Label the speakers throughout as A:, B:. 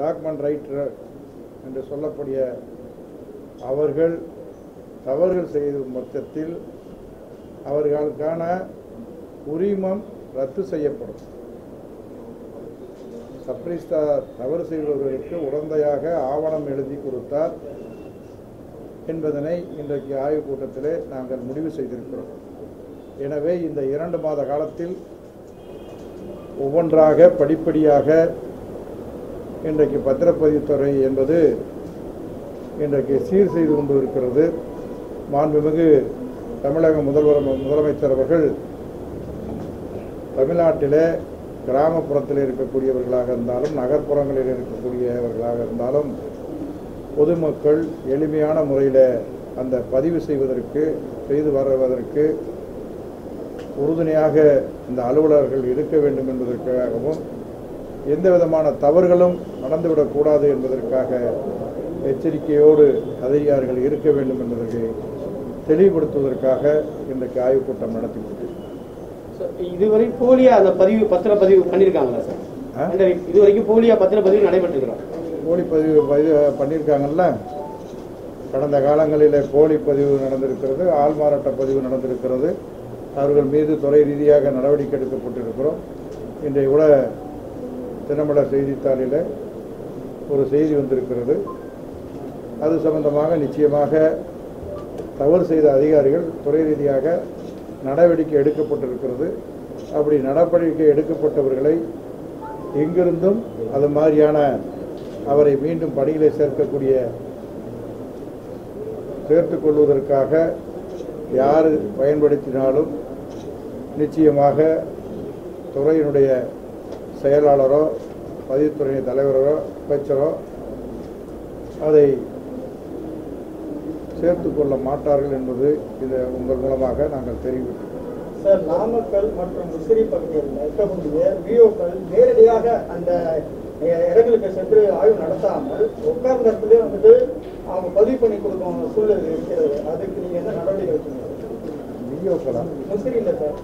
A: Document writer என்று சொல்லக்கூடிய அவர்கள் தவறுகள் செய்யும் பட்சத்தில் அவர்களுக்கான உரிமம் ரத்து செய்யப்படும் சப்ரிஸ்டார் தவறு செய்பவர்களுக்கு உடந்தையாக ஆவணம் எழுதி கொடுத்தார் என்பதனை இன்றைக்கு ஆய்வுக் கூட்டத்திலே நாங்கள் முடிவு செய்திருக்கிறோம் எனவே இந்த இரண்டு மாத காலத்தில் ஒவ்வொன்றாக படிப்படியாக இன்றைக்கு பத்திரப்பதிவுத்துறை என்பது இன்றைக்கு சீர் செய்து கொண்டு இருக்கிறது மாண்புமிகு தமிழக முதல்வர் முதலமைச்சர் அவர்கள் தமிழ்நாட்டிலே கிராமப்புறத்தில் இருக்கக்கூடியவர்களாக இருந்தாலும் நகர்ப்புறங்களில் இருக்கக்கூடியவர்களாக இருந்தாலும் பொதுமக்கள் எளிமையான முறையில் அந்த பதிவு செய்வதற்கு செய்து வருவதற்கு உறுதுணையாக இந்த அலுவலர்கள் இருக்க வேண்டும் என்பதற்காகவும் எந்த விதமான தவறுகளும் நடந்துவிடக்கூடாது என்பதற்காக எச்சரிக்கையோடு அதிகாரிகள் இருக்க வேண்டும் என்பதற்கு தெளிவுபடுத்துவதற்காக இன்றைக்கு ஆய்வுக் கூட்டம் நடத்திவிட்டது
B: சார், இதுவரை போலியா அந்த பதிவு பத்திர பதிவு பண்ணியிருக்காங்களா சார்
A: ஆ?
B: இந்த இதுவரைக்கும் போலியா பத்திர பதிவு நடைபெற்றிருக்கிறோம்
A: போலி பதிவு பதிவு பண்ணியிருக்காங்கல்ல கடந்த காலங்களில் போலி பதிவு நடந்திருக்கிறது ஆள்மாறாட்ட பதிவு நடந்திருக்கிறது அவர்கள் மீது துறை ரீதியாக நடவடிக்கை எடுக்கப்பட்டிருக்கிறோம் இன்றைய கூட தினமலர் செய்தித்தாளில் ஒரு செய்தி வந்திருக்கிறது அது சம்பந்தமாக நிச்சயமாக தவறு செய்த அதிகாரிகள் துறை ரீதியாக நடவடிக்கை எடுக்கப்பட்டிருக்கிறது அப்படி நடவடிக்கை எடுக்கப்பட்டவர்களை எங்கிருந்தும் அது மாதிரியான அவரை மீண்டும் பணியிலே சேர்க்கக்கூடிய சேர்த்துக் கொள்வதற்காக யார் பயன்படுத்தினாலும் நிச்சயமாக துறையினுடைய செயலாளரோ பதிவுத்துறையின் தலைவரோ அமைச்சரோ அதை சேர்த்துக் கொள்ள மாட்டார்கள் என்பது இது உங்கள் மூலமாக நாங்கள் தெரிவிக்கிறோம்
C: சார் நாமக்கல் மற்றும் முசிறி பகுதியில் இருக்கக்கூடிய விஓக்கள் நேரடியாக அந்த அஹ், இடங்களுக்கு சென்று ஆய்வு நடத்தாமல் உட்கார்ந்த இடத்துல வந்துட்டு அவங்க பதிவு பண்ணி கொடுக்கும் சூழல் இருக்கிறது அதுக்கு நீங்க என்ன நடவடிக்கை எடுக்கீங்க
A: விஓக்களா
C: முசிறி இல்லை சார்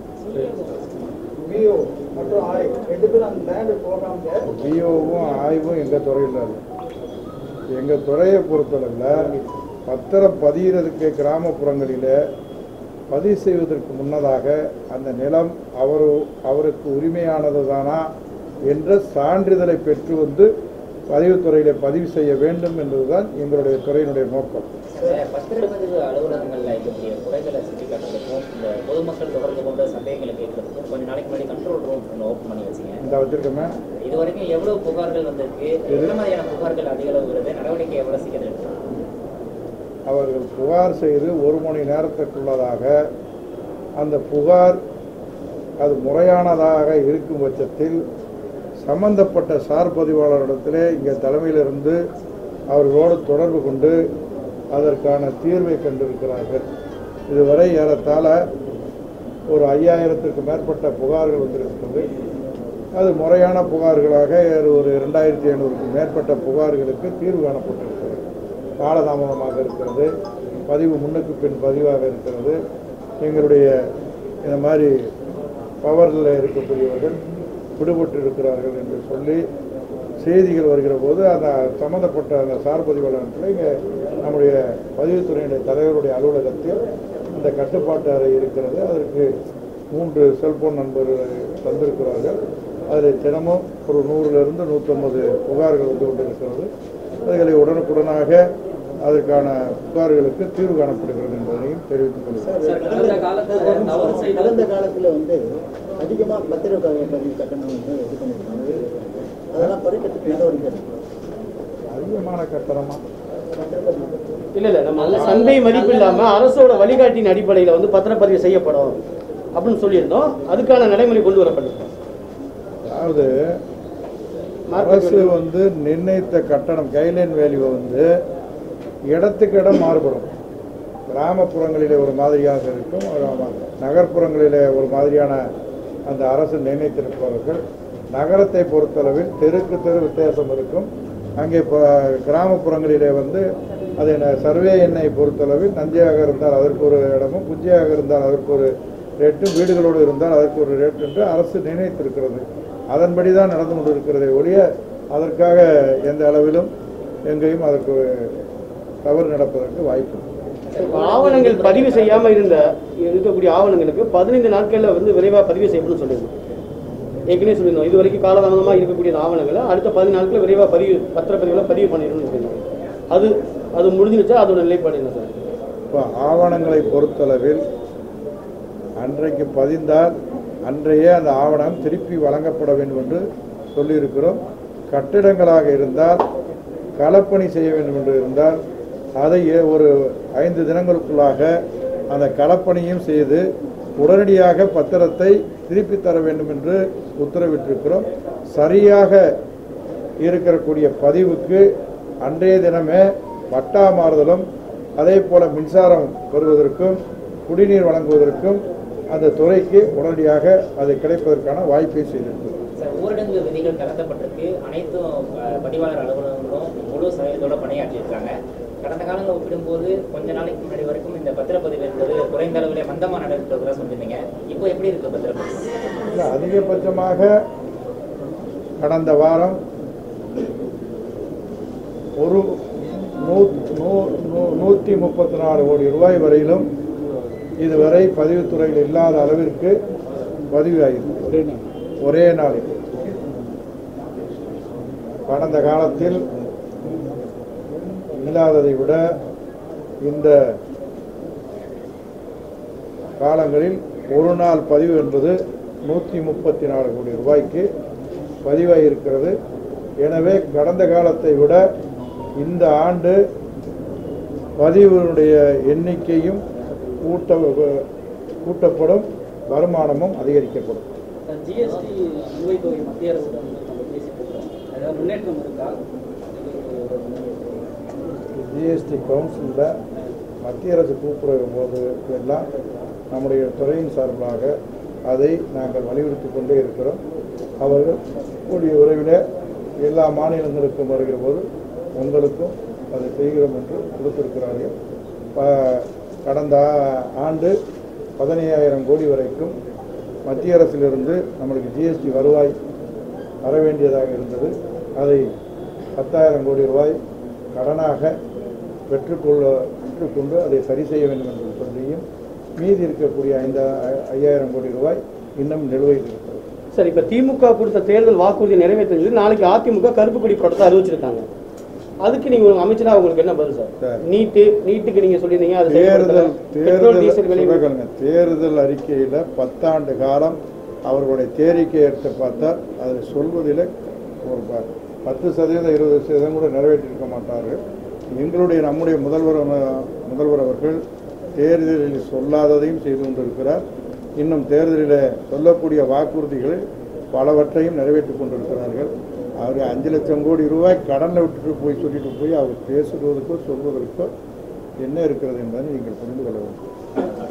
C: விஓ மற்றும் ஆய் ரெண்டு பேரும் அந்த லேண்டு போகாம
A: விஓவும் ஆய்வும் எங்கள் துறையில் இல்லை எங்கள் துறையை பொறுத்தளவில் பத்திரம் பதிகிறதுக்கு கிராமப்புறங்களில் பதிவு செய்வதற்கு முன்னதாக அந்த நிலம் அவர் அவருக்கு உரிமையானது தானா என்ற சான்றிதழை பெற்று வந்து பதிவுத்துறையில் பதிவு செய்ய வேண்டும் என்பதுதான் எங்களுடைய துறையினுடைய நோக்கம்
D: பத்திரப்பதிவு அலுவலகங்கள்ல இருக்கக்கூடிய குறைகளை சுட்டிக்காட்டுறதுக்கும் இந்த பொதுமக்கள் தொடர்பு கொண்ட சந்தேகங்களை கேட்கறதுக்கும் கொஞ்ச நாளைக்கு முன்னாடி கண்ட்ரோல் ரூம் ஒன்று ஓப்பன் பண்ணி வச்சீங்க
A: இந்த வச்சிருக்கோமே
D: இது வரைக்கும் எவ்வளவு புகார்கள் வந்திருக்கு என்ன மாதிரியான புகார்கள் அதிக அளவு வருது நடவடிக்கை எவ்வளவு சீக்கிரம் எடுக்கும்
A: அவர்கள் புகார் செய்து ஒரு மணி நேரத்திற்குள்ளதாக அந்த புகார் அது முறையானதாக இருக்கும் பட்சத்தில் சம்பந்தப்பட்ட சார் பதிவாளரிடத்திலே இங்கே தலைமையிலிருந்து அவர்களோடு தொடர்பு கொண்டு அதற்கான தீர்வை கண்டிருக்கிறார்கள் இதுவரை ஏறத்தாழ ஒரு ஐயாயிரத்திற்கு மேற்பட்ட புகார்கள் வந்திருக்கிறது அது முறையான புகார்களாக ஒரு ரெண்டாயிரத்தி ஐநூறுக்கும் மேற்பட்ட புகார்களுக்கு தீர்வு காணப்பட்டிருக்கிறது காலதாமதமாக இருக்கிறது பதிவு முன்னுக்கு பின் பதிவாக இருக்கிறது எங்களுடைய இந்த மாதிரி பவரில் இருக்கக்கூடியவர்கள் விடுபட்டு இருக்கிறார்கள் என்று சொல்லி செய்திகள் வருகிற போது அந்த சம்மந்தப்பட்ட அந்த சார் பதிவாளர்கள் இங்கே நம்முடைய பதிவுத்துறையினுடைய தலைவருடைய அலுவலகத்தில் அந்த கட்டுப்பாட்டு அறை இருக்கிறது அதற்கு மூன்று செல்போன் நண்பர்கள் தந்திருக்கிறார்கள் அதில் தினமும் ஒரு நூறிலிருந்து நூற்றம்பது புகார்கள் வந்து கொண்டிருக்கிறது அதுகளை உடனுக்குடனாக அதற்கான புகார்களுக்கு தீர்வு காணப்படுகிறது என்பதனையும் தெரிவித்துக் கொள்கிறேன்
B: சார், கடந்த காலத்துல தவறு செய்த
C: கடந்த காலத்துல வந்து அதிகமா பத்திரிகை பதிவு கட்டணம் வந்து இது பண்ணிருக்காங்க அதெல்லாம் குறைக்கிறதுக்கு நடவடிக்கை எடுக்கணும்.
A: அதிகமான கட்டணமா
B: இல்ல இல்ல நம்ம வந்து சந்தை மதிப்பு இல்லாம அரசோட வழிகாட்டியின் அடிப்படையில வந்து பத்திரப்பதிவு செய்யப்படும் அப்படின்னு சொல்லியிருந்தோம் அதுக்கான நடைமுறை கொண்டு வரப்பட்டிருக்கோம்
A: அதாவது அரசு வந்து நிர்ணயித்த கட்டணம் கைலைன் வேல்யூ வந்து இடத்துக்கு இடம் மாறுபடும் கிராமப்புறங்களிலே ஒரு மாதிரியாக இருக்கும் ஒரு நகர்ப்புறங்களிலே ஒரு மாதிரியான அந்த அரசு நிர்ணயித்திருப்பவர்கள் நகரத்தை பொறுத்தளவில் தெருக்கு தெரு வித்தியாசம் இருக்கும் அங்கே இப்போ கிராமப்புறங்களிலே வந்து அது என்ன சர்வே எண்ணை பொறுத்தளவில் நஞ்சையாக இருந்தால் அதற்கு ஒரு இடமும் குஞ்சையாக இருந்தால் அதற்கு ஒரு ரேட்டும் வீடுகளோடு இருந்தால் அதற்கு ஒரு ரேட் என்று அரசு நிர்ணயித்திருக்கிறது அதன்படி தான் நடந்து கொண்டிருக்கிறதே ஒழிய அதற்காக எந்த அளவிலும் எங்கேயும் அதற்கு தவறு நடப்பதற்கு வாய்ப்பு இல்லை.
B: இப்ப ஆவணங்கள் பதிவு செய்யாம இருந்த இருக்கக்கூடிய ஆவணங்களுக்கு பதினைந்து நாட்கள்ல வந்து விரைவா பதிவு செய்யணும்னு சொல்லியிருந்தோம் ஏற்கனவே சொல்லியிருந்தோம் இது வரைக்கும் காலதாமதமா இருக்கக்கூடிய ஆவணங்களை அடுத்த பதினஞ்சு நாட்கள் விரைவா பதிவு பத்திரப்பதிவுல பதிவு பண்ணிடணும்னு சொல்லியிருந்தோம் அது அது முடிஞ்சிருச்சா அதோட நிலைப்பாடு என்ன சார்
A: இப்போ ஆவணங்களை பொறுத்தளவில் அன்றைக்கு பதிந்தால் அன்றையே அந்த ஆவணம் திருப்பி வழங்கப்பட வேண்டும் என்று சொல்லியிருக்கிறோம் கட்டிடங்களாக இருந்தால் களப்பணி செய்ய வேண்டும் என்று இருந்தால் அதை ஏ- ஒரு ஐந்து தினங்களுக்குள்ளாக அந்த களப்பணியும் செய்து உடனடியாக பத்திரத்தை திருப்பி தர வேண்டும் என்று உத்தரவிட்டிருக்கிறோம் சரியாக இருக்கக்கூடிய பதிவுக்கு அன்றைய தினமே பட்டா மாறுதலும் அதே போல மின்சாரம் பெறுவதற்கும் குடிநீர் வழங்குவதற்கும் அந்த துறைக்கு உடனடியாக அது கிடைப்பதற்கான வாய்ப்பை செய்திருக்கிறோம்
D: சார் ஊரடங்கு விதிகள் தளர்த்தப்பட்டிருக்கு அனைத்து அஹ், பதிவாளர் அலுவலகங்களும் முழு சதவீதத்தோட பணியாற்றியிருக்காங்க கடந்த காலங்களை ஒப்பிடும்போது கொஞ்ச நாளைக்கு முன்னாடி வரைக்கும் இந்த பத்திரப்பதிவு என்பது குறைந்த அளவிலே மந்தமாக நடைபெற்றதாக சொல்லியிருந்தீங்க இப்போ எப்படி இருக்கு பத்திரப்பதிவு
A: இல்லை அதிகபட்சமாக கடந்த வாரம் ஒரு நூ நூ- நூ- நூற்றி முப்பத்தி நாலு கோடி ரூபாய் வரையிலும் இதுவரை பதிவுத்துறையில் இல்லாத அளவிற்கு பதிவாகியிருக்கு ஒரே நாளில் கடந்த காலத்தில் இல்லாததை விட இந்த காலங்களில் ஒரு நாள் பதிவு என்பது நூற்றி முப்பத்தி நாலு கோடி ரூபாய்க்கு பதிவாகியிருக்கிறது எனவே கடந்த காலத்தை விட இந்த ஆண்டு பதிவுடைய எண்ணிக்கையும் கூட்ட கூட்டப்படும் வருமானமும் அதிகரிக்கப்படும்
E: ஜிஎஸ்டி நிலுவைத் தொகை மத்திய அரசு வந்து நம்ம பேசிட்டு இருக்கோம் அதாவது முன்னேற்றம் இருக்கா
A: ஜிஎஸ்டி கவுன்சிலில் மத்திய அரசு கூப்பிடுற போது எல்லாம் நம்முடைய துறையின் சார்பாக அதை நாங்கள் வலியுறுத்தி கொண்டே இருக்கிறோம் அவர்கள் கூடிய விரைவில் எல்லா மாநிலங்களுக்கும் வருகிற போது உங்களுக்கும் அதை செய்கிறோம் என்று கொடுத்திருக்கிறார்கள் ப- கடந்த ஆ- ஆண்டு பதினையாயிரம் கோடி வரைக்கும் மத்திய அரசிலிருந்து நம்மளுக்கு ஜிஎஸ்டி வருவாய் வர வேண்டியதாக இருந்தது அதை பத்தாயிரம் கோடி ரூபாய் கடனாக பெற்றுக்கொள்ள பெற்றுக்கொண்டு அதை சரி செய்ய வேண்டும் என்று சொல்லியும் மீதி இருக்கக்கூடிய ஐந்து ஐயாயிரம் கோடி ரூபாய் இன்னும் நிலுவையில் இருக்கிறது
B: சார் இப்ப திமுக கொடுத்த தேர்தல் வாக்குறுதி நிறைவேற்றது நாளைக்கு அதிமுக கருப்பு கொடி படத்தை அறிவிச்சிருக்காங்க அதுக்கு நீங்க ஒரு அமைச்சரா உங்களுக்கு என்ன பதில் சார்
A: சார்.
B: நீட்டு நீட்டுக்கு நீங்க சொல்லியிருந்தீங்க அது
A: தேர்தல்
B: செயல்படுத்தல. பெட்ரோல் டீசல்
A: தேர்தல்
B: விலை
A: சொல்லுங்க, தேர்தல் அறிக்கையில் பத்தாண்டு காலம் அவர்களுடைய தேரிக்கை எடுத்து பார்த்தால் அதை சொல்வதில் ஒரு ப- பத்து சதவீதம் இருபது சதவீதம் கூட நிறைவேற்றிருக்க மாட்டார்கள் எங்களுடைய நம்முடைய முதல்வர் அஹ், முதல்வர் அவர்கள் தேர்தலில் சொல்லாததையும் செய்து கொண்டிருக்கிறார் இன்னும் தேர்தலில் சொல்லக்கூடிய வாக்குறுதிகளை பலவற்றையும் நிறைவேற்றிக் கொண்டிருக்கிறார்கள் அவர் அஞ்சு லட்சம் கோடி ரூபாய் கடனில் விட்டுட்டு போய் சொல்லிட்டு போய் அவர் பேசுவதற்கோ சொல்வதற்கோ என்ன இருக்கிறது என்பதை நீங்கள் புரிந்து கொள்ள வேண்டும்